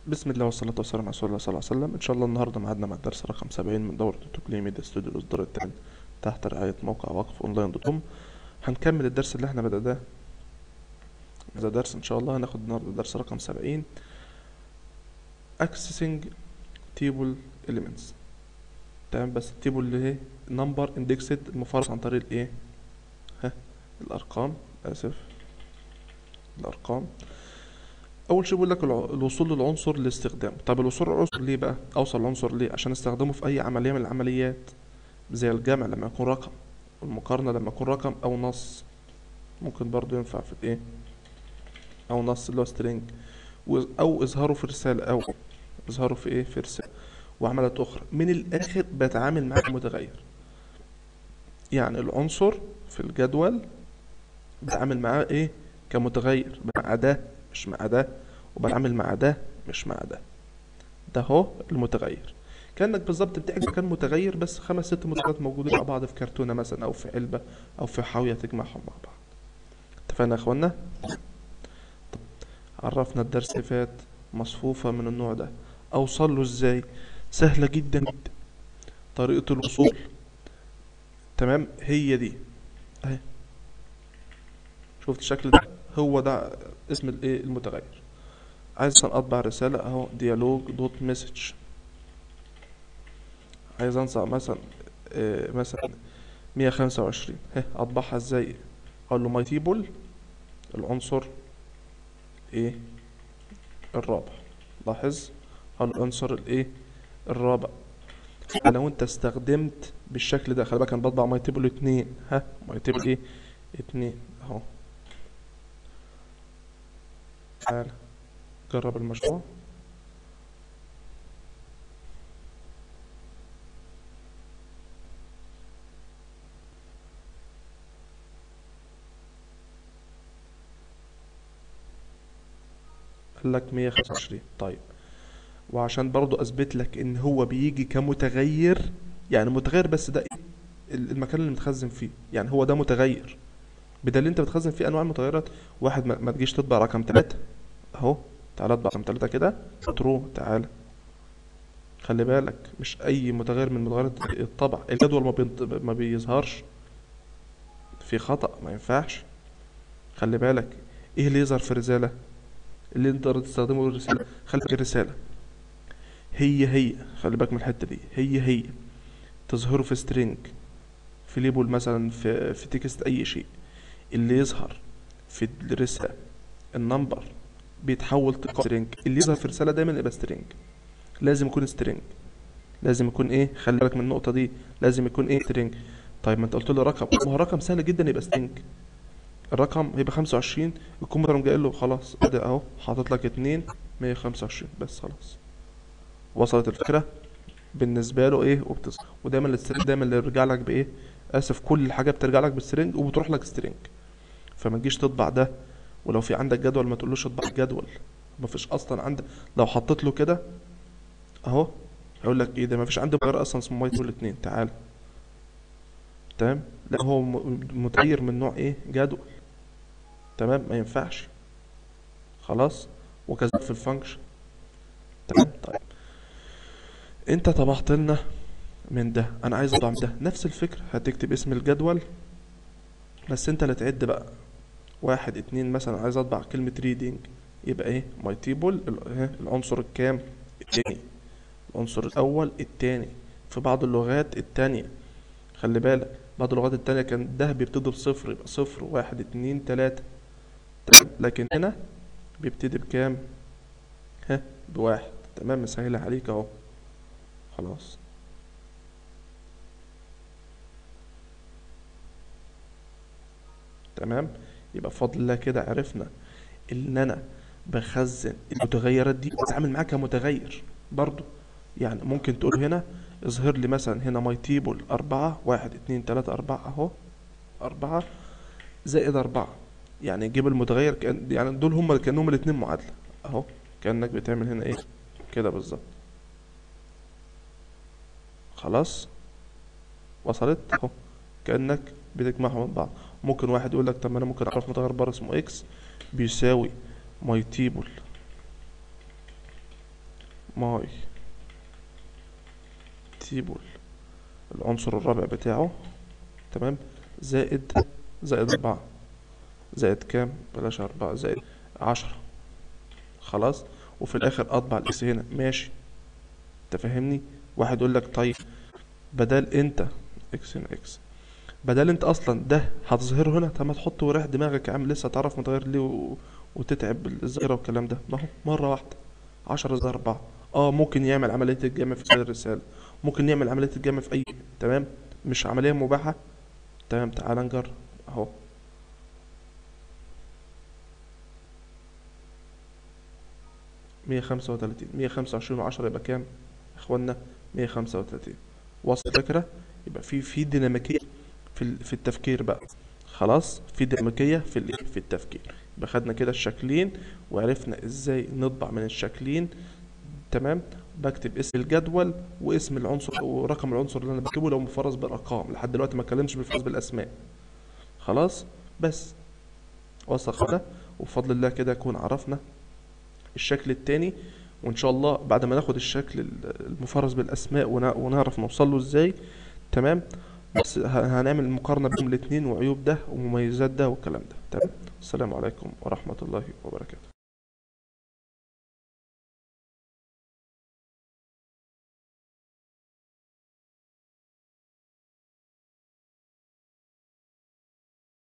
بسم الله والصلاة والسلام على رسول الله صلى الله عليه وسلم إن شاء الله النهاردة معادنا مع الدرس رقم 70 من دورة توكلي ميديا ستوديو الإصدار الثاني تحت رعاية موقع وقف أونلاين دوت كوم هنكمل الدرس اللي احنا بدأناه ده درس إن شاء الله هناخد النهاردة درس رقم 70 Accessing Table Elements تمام بس التيبل اللي هي نمبر اندكسد المفرط عن طريق الايه ها الأرقام آسف الأرقام اول شيء بيقول لك الع- الوصول للعنصر لاستخدامه طب الوصول للعنصر ليه بقى اوصل للعنصر ليه عشان استخدمه في اي عمليه من العمليات زي الجمع لما يكون رقم والمقارنه لما يكون رقم او نص ممكن برضو ينفع في الايه او نص اللي هو string و- او اظهاره في رساله او اظهاره في ايه في رساله وعملات اخرى من الاخر بتعامل مع متغير يعني العنصر في الجدول بتعامل معاه ايه كمتغير مع ده مش مع ده وبتعامل مع ده مش مع ده ده هو المتغير كانك بالظبط بتحجز كان متغير بس خمس ست متغيرات موجودين مع بعض في كرتونه مثلا او في علبه او في حاويه تجمعهم مع بعض اتفقنا يا اخوانا طب عرفنا الدرس اللي فات مصفوفه من النوع ده اوصل له ازاي سهله جدا جدا طريقه الوصول تمام هي دي اهي شفت الشكل ده هو ده اسم الايه المتغير عايز مثلا اطبع رسالة اهو ديالوج دوت مسج عايز انصع مثلا آه، مثلا مية خمسة وعشرين ها اطبعها ازاي اقول له ماي تيبل العنصر ايه الرابع لاحظ اقول له العنصر الايه الرابع لو انت استخدمت بالشكل ده خلي بالك انا بطبع ماي تيبل اتنين ها ماي تيبل ايه اتنين اهو تعالى جرب المشروع قال لك 125 طيب وعشان برضو اثبت لك ان هو بيجي كمتغير يعني متغير بس ده ايه ال- المكان اللي متخزن فيه يعني هو ده متغير بدل انت بتخزن فيه انواع المتغيرات واحد ما, ما تجيش تطبع رقم ثلاثة اهو تعالى اطبع رقم ثلاثة كده ترو تعالى خلي بالك مش اي متغير من متغيرات الطبع الجدول ما, بينط... ما بيظهرش في خطأ ما ينفعش خلي بالك ايه اللي يظهر في الرسالة اللي انت تستخدمه الرسالة خلي بالك الرسالة هي هي خلي بالك من الحتة دي هي هي تظهره في سترينج في ليبل مثلا في في تكست اي شيء اللي يظهر في الرسالة النمبر بيتحول تلقائي سترينج اللي يظهر في الرسالة دايما يبقى سترينج لازم يكون سترينج لازم يكون ايه خلي بالك من النقطة دي لازم يكون ايه سترينج طيب ما انت قلت له رقم ما هو رقم سهل جدا يبقى سترينج الرقم هيبقى 25 الكمبيوتر قام جاي له خلاص ادي اهو حاطط لك 2 125 بس خلاص وصلت الفكرة بالنسبة له ايه وبتص... ودايما السترينج دايما اللي يرجع لك بايه اسف كل حاجة بترجع لك بالسترينج وبتروح لك سترينج فما تجيش تطبع ده ولو في عندك جدول ما تقولوش اطبع الجدول ما فيش اصلا عندك لو حطيت له كده اهو هيقول لك ايه ده ما فيش عندي متغير اصلا اسمه ماي تقول اتنين تعال تمام لا هو م- متغير من نوع ايه جدول تمام ما ينفعش خلاص وكذلك في الفانكشن تمام طيب انت طبعت لنا من ده انا عايز اطبع من ده نفس الفكرة هتكتب اسم الجدول بس انت اللي تعد بقى واحد اتنين مثلا عايز اطبع كلمة ريدنج يبقى ايه ماي تيبل العنصر الكام التاني العنصر الاول التاني في بعض اللغات التانية خلي بالك بعض اللغات التانية كان ده بيبتدي بصفر يبقى صفر واحد اتنين تلاتة تمام لكن هنا بيبتدي بكام ها بواحد تمام مسهلة عليك اهو خلاص تمام يبقى بفضل الله كده عرفنا ان انا بخزن المتغيرات دي بتعامل معاها كمتغير برضو يعني ممكن تقول هنا اظهر لي مثلا هنا ماي تيبل أربعة واحد اتنين تلاتة أربعة أهو أربعة زائد أربعة يعني جيب المتغير كأن يعني دول هما كأنهم الاتنين معادلة أهو كأنك بتعمل هنا إيه كده بالظبط خلاص وصلت أهو كأنك بتجمعهم من بعض ممكن واحد يقول لك طب ما أنا ممكن أعرف متغير بره اسمه إكس بيساوي ماي تيبل ماي تيبل العنصر الرابع بتاعه تمام زائد زائد أربعة زائد كام بلاش أربعة زائد عشرة خلاص وفي الآخر أطبع الإكس هنا ماشي أنت فاهمني واحد يقول لك طيب بدل أنت إكس هنا إكس بدل أنت أصلا ده هتظهره هنا طب ما تحط وريح دماغك يا عم لسه تعرف متغير ليه و... وتتعب الظاهرة والكلام ده ما هو مرة واحدة عشرة زائد أربعة اه ممكن يعمل عملية الجمع في سائر الرسالة ممكن يعمل عملية الجمع في أي تمام مش عملية مباحة تمام تعال نجرب أهو مية خمسة وتلاتين مية خمسة وعشرين وعشرة يبقى كام يا إخوانا مية خمسة وتلاتين وصل الفكرة يبقى في في ديناميكية في ال- في التفكير بقى خلاص في ديناميكية في ال- في التفكير يبقى خدنا كده الشكلين وعرفنا ازاي نطبع من الشكلين تمام بكتب اسم الجدول واسم العنصر ورقم العنصر اللي انا بكتبه لو مفرز بالارقام لحد دلوقتي ما اتكلمتش بالفرز بالاسماء خلاص بس وصل كده وبفضل الله كده نكون عرفنا الشكل التاني وان شاء الله بعد ما ناخد الشكل ال- المفرز بالاسماء ون- ونعرف نوصل له ازاي تمام بس ه- هنعمل مقارنة بين الاتنين وعيوب ده ومميزات ده والكلام ده تمام السلام عليكم ورحمة الله وبركاته